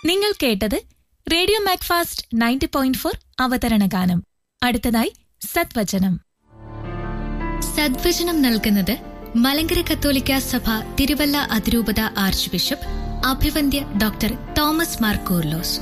നിങ്ങൾ കേട്ടത് radio Macfast ninety point four അവതരണ ഗാനം അടുത്തതായി സദ്വചനം സദ്വചനം നൽകുന്നത് മലങ്കര കത്തോലിക്ക സഭ തിരുവല്ല അതിരൂപത ആർച്ച് ബിഷപ്പ് അഭിവന്ദ്യ ഡോക്ടർ തോമസ് മാർ കൂർലോസ്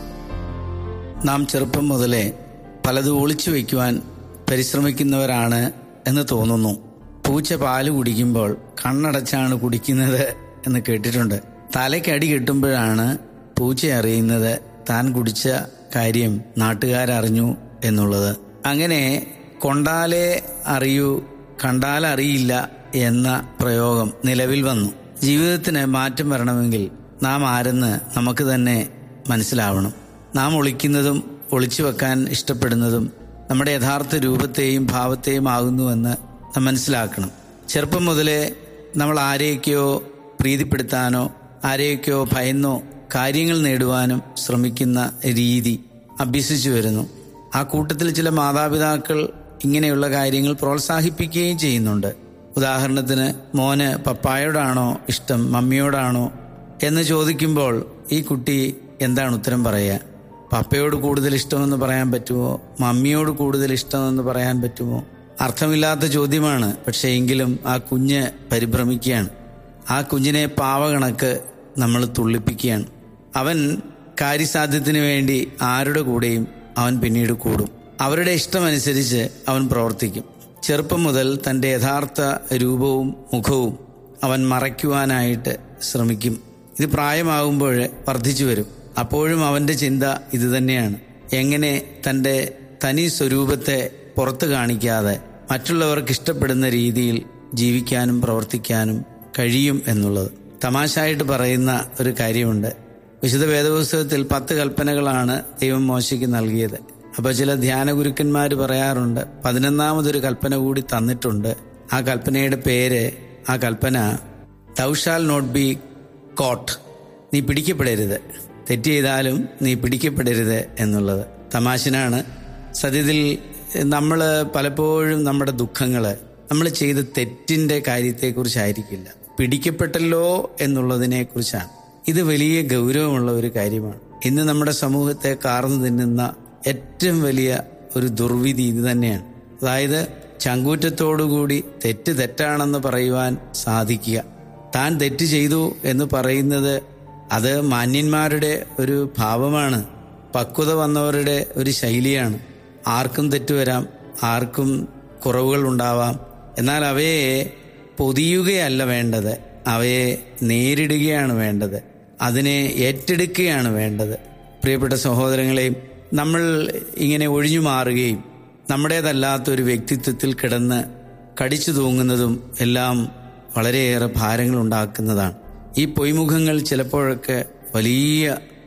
നാം ചെറുപ്പം മുതലേ പലതും ഒളിച്ചു വയ്ക്കുവാൻ പരിശ്രമിക്കുന്നവരാണ് എന്ന് തോന്നുന്നു പൂച്ച പാല് കുടിക്കുമ്പോൾ കണ്ണടച്ചാണ് കുടിക്കുന്നത് എന്ന് കേട്ടിട്ടുണ്ട് തലയ്ക്കടി കിട്ടുമ്പോഴാണ് പൂച്ച അറിയുന്നത് താൻ കുടിച്ച കാര്യം നാട്ടുകാരറിഞ്ഞു എന്നുള്ളത് അങ്ങനെ കൊണ്ടാലേ അറിയൂ കണ്ടാലറിയില്ല എന്ന പ്രയോഗം നിലവിൽ വന്നു ജീവിതത്തിന് മാറ്റം വരണമെങ്കിൽ നാം ആരെന്ന് നമുക്ക് തന്നെ മനസ്സിലാവണം നാം ഒളിക്കുന്നതും ഒളിച്ചു വെക്കാൻ ഇഷ്ടപ്പെടുന്നതും നമ്മുടെ യഥാർത്ഥ രൂപത്തെയും ഭാവത്തെയും ആകുന്നുവെന്ന് നാം മനസ്സിലാക്കണം ചെറുപ്പം മുതലേ നമ്മൾ ആരെയൊക്കെയോ പ്രീതിപ്പെടുത്താനോ ആരെയൊക്കെയോ ഭയന്നോ കാര്യങ്ങൾ നേടുവാനും ശ്രമിക്കുന്ന രീതി അഭ്യസിച്ചു വരുന്നു ആ കൂട്ടത്തിൽ ചില മാതാപിതാക്കൾ ഇങ്ങനെയുള്ള കാര്യങ്ങൾ പ്രോത്സാഹിപ്പിക്കുകയും ചെയ്യുന്നുണ്ട് ഉദാഹരണത്തിന് മോന് പപ്പായോടാണോ ഇഷ്ടം മമ്മിയോടാണോ എന്ന് ചോദിക്കുമ്പോൾ ഈ കുട്ടി എന്താണ് ഉത്തരം പറയുക പപ്പയോട് കൂടുതൽ ഇഷ്ടമെന്ന് പറയാൻ പറ്റുമോ മമ്മിയോട് കൂടുതൽ ഇഷ്ടമെന്ന് പറയാൻ പറ്റുമോ അർത്ഥമില്ലാത്ത ചോദ്യമാണ് പക്ഷേ എങ്കിലും ആ കുഞ്ഞ് പരിഭ്രമിക്കുകയാണ് ആ കുഞ്ഞിനെ പാവകണക്ക് നമ്മൾ തുള്ളിപ്പിക്കുകയാണ് അവൻ കാര്യസാധ്യത്തിന് വേണ്ടി ആരുടെ കൂടെയും അവൻ പിന്നീട് കൂടും അവരുടെ ഇഷ്ടമനുസരിച്ച് അവൻ പ്രവർത്തിക്കും ചെറുപ്പം മുതൽ തൻ്റെ യഥാർത്ഥ രൂപവും മുഖവും അവൻ മറയ്ക്കുവാനായിട്ട് ശ്രമിക്കും ഇത് പ്രായമാകുമ്പോൾ വർദ്ധിച്ചു വരും അപ്പോഴും അവൻ്റെ ചിന്ത ഇത് തന്നെയാണ് എങ്ങനെ തൻ്റെ തനി സ്വരൂപത്തെ പുറത്തു കാണിക്കാതെ മറ്റുള്ളവർക്ക് ഇഷ്ടപ്പെടുന്ന രീതിയിൽ ജീവിക്കാനും പ്രവർത്തിക്കാനും കഴിയും എന്നുള്ളത് തമാശായിട്ട് പറയുന്ന ഒരു കാര്യമുണ്ട് വിശുദ്ധ വേദപുസ്തകത്തിൽ പത്ത് കൽപ്പനകളാണ് ദൈവം മോശയ്ക്ക് നൽകിയത് അപ്പോൾ ചില ധ്യാന ഗുരുക്കന്മാർ പറയാറുണ്ട് പതിനൊന്നാമതൊരു കൽപ്പന കൂടി തന്നിട്ടുണ്ട് ആ കൽപ്പനയുടെ പേര് ആ കൽപ്പന thou shalt not be caught നീ പിടിക്കപ്പെടരുത് തെറ്റ് ചെയ്താലും നീ പിടിക്കപ്പെടരുത് എന്നുള്ളത് തമാശനാണ് സത്യത്തിൽ നമ്മൾ പലപ്പോഴും നമ്മുടെ ദുഃഖങ്ങൾ നമ്മൾ ചെയ്ത തെറ്റിൻ്റെ കാര്യത്തെക്കുറിച്ചായിരിക്കില്ല പിടിക്കപ്പെട്ടല്ലോ എന്നുള്ളതിനെ കുറിച്ചാണ് ഇത് വലിയ ഗൗരവമുള്ള ഒരു കാര്യമാണ് ഇന്ന് നമ്മുടെ സമൂഹത്തെ കാർന്നു തിന്നുന്ന ഏറ്റവും വലിയ ഒരു ദുർവിധി ഇത് തന്നെയാണ് അതായത് ചങ്കൂറ്റത്തോടുകൂടി തെറ്റ് തെറ്റാണെന്ന് പറയുവാൻ സാധിക്കുക താൻ തെറ്റ് ചെയ്തു എന്ന് പറയുന്നത് അത് മാന്യന്മാരുടെ ഒരു ഭാവമാണ് പക്വത വന്നവരുടെ ഒരു ശൈലിയാണ് ആർക്കും തെറ്റ് വരാം ആർക്കും കുറവുകൾ ഉണ്ടാവാം എന്നാൽ അവയെ പൊതിയുകയല്ല വേണ്ടത് അവയെ നേരിടുകയാണ് വേണ്ടത് അതിനെ ഏറ്റെടുക്കുകയാണ് വേണ്ടത് പ്രിയപ്പെട്ട സഹോദരങ്ങളെയും നമ്മൾ ഇങ്ങനെ ഒഴിഞ്ഞു മാറുകയും നമ്മുടേതല്ലാത്ത ഒരു വ്യക്തിത്വത്തിൽ കിടന്ന് കടിച്ചു തൂങ്ങുന്നതും എല്ലാം വളരെയേറെ ഭാരങ്ങൾ ഉണ്ടാക്കുന്നതാണ് ഈ പൊയ്മുഖങ്ങൾ ചിലപ്പോഴൊക്കെ വലിയ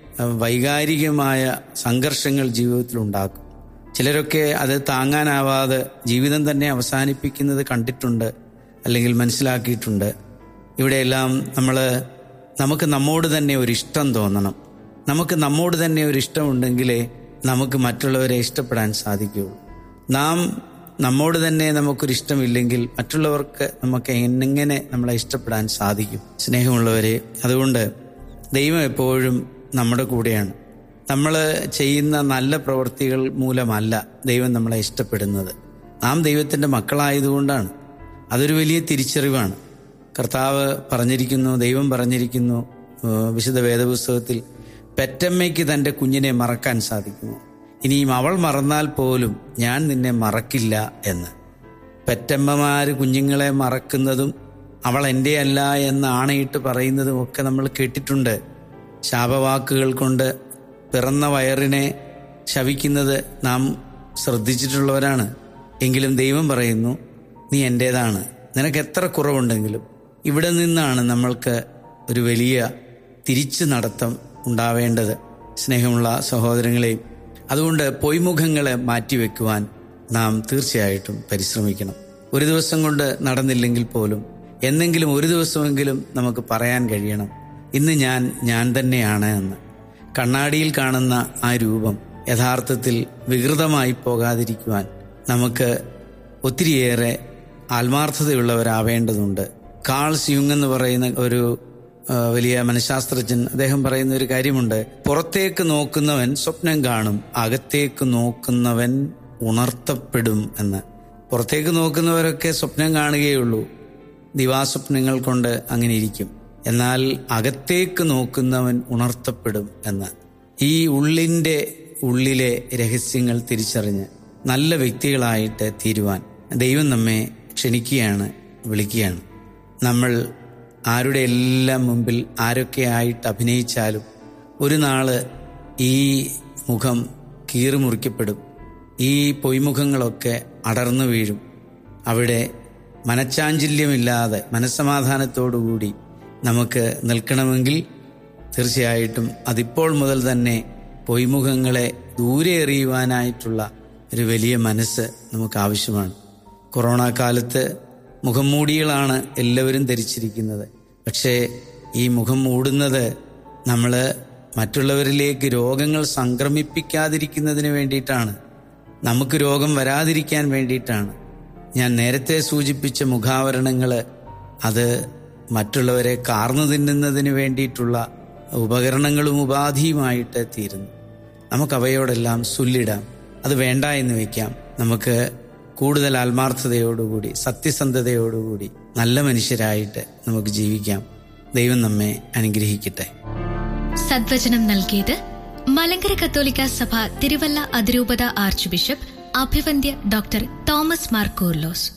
വൈകാരികമായ സംഘർഷങ്ങൾ ജീവിതത്തിൽ ഉണ്ടാക്കും ചിലരൊക്കെ അത് താങ്ങാനാവാതെ ജീവിതം തന്നെ അവസാനിപ്പിക്കുന്നത് കണ്ടിട്ടുണ്ട് അല്ലെങ്കിൽ മനസ്സിലാക്കിയിട്ടുണ്ട് ഇവിടെയെല്ലാം നമ്മൾ നമുക്ക് നമ്മോട് തന്നെ ഒരു ഇഷ്ടം തോന്നണം നമുക്ക് നമ്മോട് തന്നെ ഒരു ഇഷ്ടമുണ്ടെങ്കിലേ നമുക്ക് മറ്റുള്ളവരെ ഇഷ്ടപ്പെടാൻ സാധിക്കുകയുള്ളൂ നാം നമ്മോട് തന്നെ നമുക്കൊരു ഇഷ്ടമില്ലെങ്കിൽ മറ്റുള്ളവർക്ക് നമുക്ക് എങ്ങനെ നമ്മളെ ഇഷ്ടപ്പെടാൻ സാധിക്കും സ്നേഹമുള്ളവരെ അതുകൊണ്ട് ദൈവം എപ്പോഴും നമ്മുടെ കൂടെയാണ് നമ്മൾ ചെയ്യുന്ന നല്ല പ്രവൃത്തികൾ മൂലമല്ല ദൈവം നമ്മളെ ഇഷ്ടപ്പെടുന്നത് നാം ദൈവത്തിൻ്റെ മക്കളായതുകൊണ്ടാണ് അതൊരു വലിയ തിരിച്ചറിവാണ് കർത്താവ് പറഞ്ഞിരിക്കുന്നു ദൈവം പറഞ്ഞിരിക്കുന്നു വിശുദ്ധ വേദപുസ്തകത്തിൽ പെറ്റമ്മയ്ക്ക് തൻ്റെ കുഞ്ഞിനെ മറക്കാൻ സാധിക്കുമോ ഇനിയും അവൾ മറന്നാൽ പോലും ഞാൻ നിന്നെ മറക്കില്ല എന്ന് പെറ്റമ്മമാർ കുഞ്ഞുങ്ങളെ മറക്കുന്നതും അവൾ എൻ്റെ അല്ല എന്ന് ആണയിട്ട് പറയുന്നതും ഒക്കെ നമ്മൾ കേട്ടിട്ടുണ്ട് ശാപവാക്കുകൾ കൊണ്ട് പിറന്ന വയറിനെ ശവിക്കുന്നത് നാം ശ്രദ്ധിച്ചിട്ടുള്ളവരാണ് എങ്കിലും ദൈവം പറയുന്നു നീ എൻ്റേതാണ് നിനക്ക് എത്ര കുറവുണ്ടെങ്കിലും ഇവിടെ നിന്നാണ് നമ്മൾക്ക് ഒരു വലിയ തിരിച്ചു നടത്തം ഉണ്ടാവേണ്ടത് സ്നേഹമുള്ള സഹോദരങ്ങളെയും അതുകൊണ്ട് പൊയ്മുഖങ്ങളെ മാറ്റിവെക്കുവാൻ നാം തീർച്ചയായിട്ടും പരിശ്രമിക്കണം ഒരു ദിവസം കൊണ്ട് നടന്നില്ലെങ്കിൽ പോലും എന്നെങ്കിലും ഒരു ദിവസമെങ്കിലും നമുക്ക് പറയാൻ കഴിയണം ഇന്ന് ഞാൻ ഞാൻ തന്നെയാണ് എന്ന് കണ്ണാടിയിൽ കാണുന്ന ആ രൂപം യഥാർത്ഥത്തിൽ വികൃതമായി പോകാതിരിക്കുവാൻ നമുക്ക് ഒത്തിരിയേറെ ആത്മാർത്ഥതയുള്ളവരാവേണ്ടതുണ്ട് കാൾസ് യുങ് എന്ന് പറയുന്ന ഒരു ആ, വലിയ മനഃശാസ്ത്രജ്ഞൻ അദ്ദേഹം പറയുന്ന ഒരു കാര്യമുണ്ട് പുറത്തേക്ക് നോക്കുന്നവൻ സ്വപ്നം കാണും അകത്തേക്ക് നോക്കുന്നവൻ ഉണർത്തപ്പെടും എന്ന് പുറത്തേക്ക് നോക്കുന്നവരൊക്കെ സ്വപ്നം കാണുകയുള്ളൂ ദിവാസ്വപ്നങ്ങൾ കൊണ്ട് അങ്ങനെ ഇരിക്കും എന്നാൽ അകത്തേക്ക് നോക്കുന്നവൻ ഉണർത്തപ്പെടും എന്ന് ഈ ഉള്ളിൻ്റെ ഉള്ളിലെ രഹസ്യങ്ങൾ തിരിച്ചറിഞ്ഞ് നല്ല വ്യക്തികളായിട്ട് തീരുവാൻ ദൈവം നമ്മെ ക്ഷണിക്കുകയാണ് വിളിക്കുകയാണ് നമ്മൾ ആരുടെ എല്ലാം മുമ്പിൽ ആരൊക്കെയായിട്ട് അഭിനയിച്ചാലും ഒരു നാള് ഈ മുഖം കീറിമുറിക്കപ്പെടും ഈ പൊയ്മുഖങ്ങളൊക്കെ അടർന്നു വീഴും അവിടെ മനച്ചാഞ്ചല്യമില്ലാതെ മനസ്സമാധാനത്തോടുകൂടി നമുക്ക് നിൽക്കണമെങ്കിൽ തീർച്ചയായിട്ടും അതിപ്പോൾ മുതൽ തന്നെ പൊയ്മുഖങ്ങളെ ദൂരെ എറിയുവാനായിട്ടുള്ള ഒരു വലിയ മനസ്സ് നമുക്ക് ആവശ്യമാണ് കൊറോണ കാലത്ത് മുഖം മൂടികളാണ് എല്ലാവരും ധരിച്ചിരിക്കുന്നത് പക്ഷേ ഈ മുഖം മൂടുന്നത് നമ്മൾ മറ്റുള്ളവരിലേക്ക് രോഗങ്ങൾ സംക്രമിപ്പിക്കാതിരിക്കുന്നതിന് വേണ്ടിയിട്ടാണ് നമുക്ക് രോഗം വരാതിരിക്കാൻ വേണ്ടിയിട്ടാണ് ഞാൻ നേരത്തെ സൂചിപ്പിച്ച മുഖാവരണങ്ങൾ അത് മറ്റുള്ളവരെ കാർന്നു തിന്നുന്നതിന് വേണ്ടിയിട്ടുള്ള ഉപകരണങ്ങളും ഉപാധിയുമായിട്ട് തീരുന്നു നമുക്ക് അവയോടെല്ലാം സുല്ലിടാം അത് വേണ്ട എന്ന് വയ്ക്കാം നമുക്ക് കൂടുതൽ ആത്മാർത്ഥതയോടുകൂടി സത്യസന്ധതയോടുകൂടി നല്ല മനുഷ്യരായിട്ട് നമുക്ക് ജീവിക്കാം ദൈവം നമ്മെ അനുഗ്രഹിക്കട്ടെ സദ്വചനം നൽകിയത് മലങ്കര കത്തോലിക്ക സഭ തിരുവല്ല അതിരൂപത ആർച്ച് ബിഷപ്പ് അഭിവന്ദ്യ doctor Thomas Mar Koorilos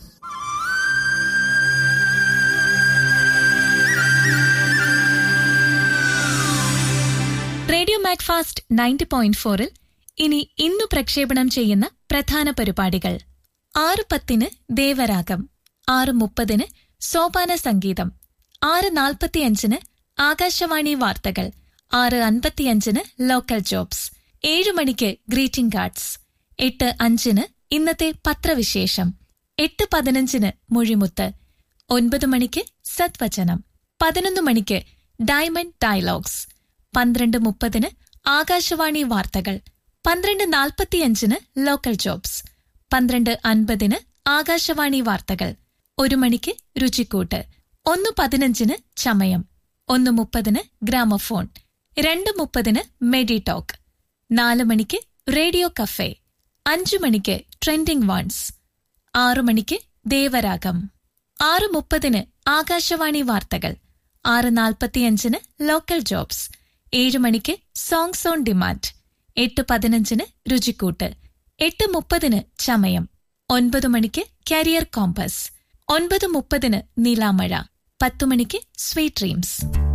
radio Macfast ninety point ഫോറിൽ ഇനി ഇന്നു പ്രക്ഷേപണം ചെയ്യുന്ന പ്രധാന പരിപാടികൾ ആറ് പത്തിന് ദേവരാഗം ആറ് മുപ്പതിന് സോപാന സംഗീതം ആറ് നാൽപ്പത്തിയഞ്ചിന് ആകാശവാണി വാർത്തകൾ ആറ് അൻപത്തിയഞ്ചിന് ലോക്കൽ ജോബ്സ് ഏഴു മണിക്ക് ഗ്രീറ്റിംഗ് കാർഡ്സ് എട്ട് അഞ്ചിന് ഇന്നത്തെ പത്രവിശേഷം എട്ട് പതിനഞ്ചിന് മൊഴിമുത്ത് ഒൻപത് മണിക്ക് സദ്വചനം പതിനൊന്ന് മണിക്ക് ഡയമണ്ട് ഡയലോഗ്സ് പന്ത്രണ്ട് മുപ്പതിന് ആകാശവാണി വാർത്തകൾ പന്ത്രണ്ട് നാൽപ്പത്തിയഞ്ചിന് ലോക്കൽ ജോബ്സ് പന്ത്രണ്ട് അൻപതിന് ആകാശവാണി വാർത്തകൾ ഒരു മണിക്ക് രുചിക്കൂട്ട് ഒന്ന് പതിനഞ്ചിന് ചമയം ഒന്ന് മുപ്പതിന് ഗ്രാമഫോൺ രണ്ട് മുപ്പതിന് മെഡി ടോക്ക് നാല് മണിക്ക് റേഡിയോ കഫേ അഞ്ചു മണിക്ക് ട്രെൻഡിംഗ് വൺസ് ആറു മണിക്ക് ദേവരാഗം ആറ് മുപ്പതിന് ആകാശവാണി വാർത്തകൾ ആറ് നാൽപ്പത്തിയഞ്ചിന് ലോക്കൽ ജോബ്സ് ഏഴ് മണിക്ക് സോങ്സ് ഓൺ ഡിമാൻഡ് എട്ട് പതിനഞ്ചിന് രുചിക്കൂട്ട് എട്ട് മുപ്പതിന് ചമയം ഒൻപത് മണിക്ക് കരിയർ കോമ്പസ് ഒൻപത് മുപ്പതിന് നീലാമഴ പത്തു മണിക്ക് സ്വീറ്റ് ഡ്രീംസ്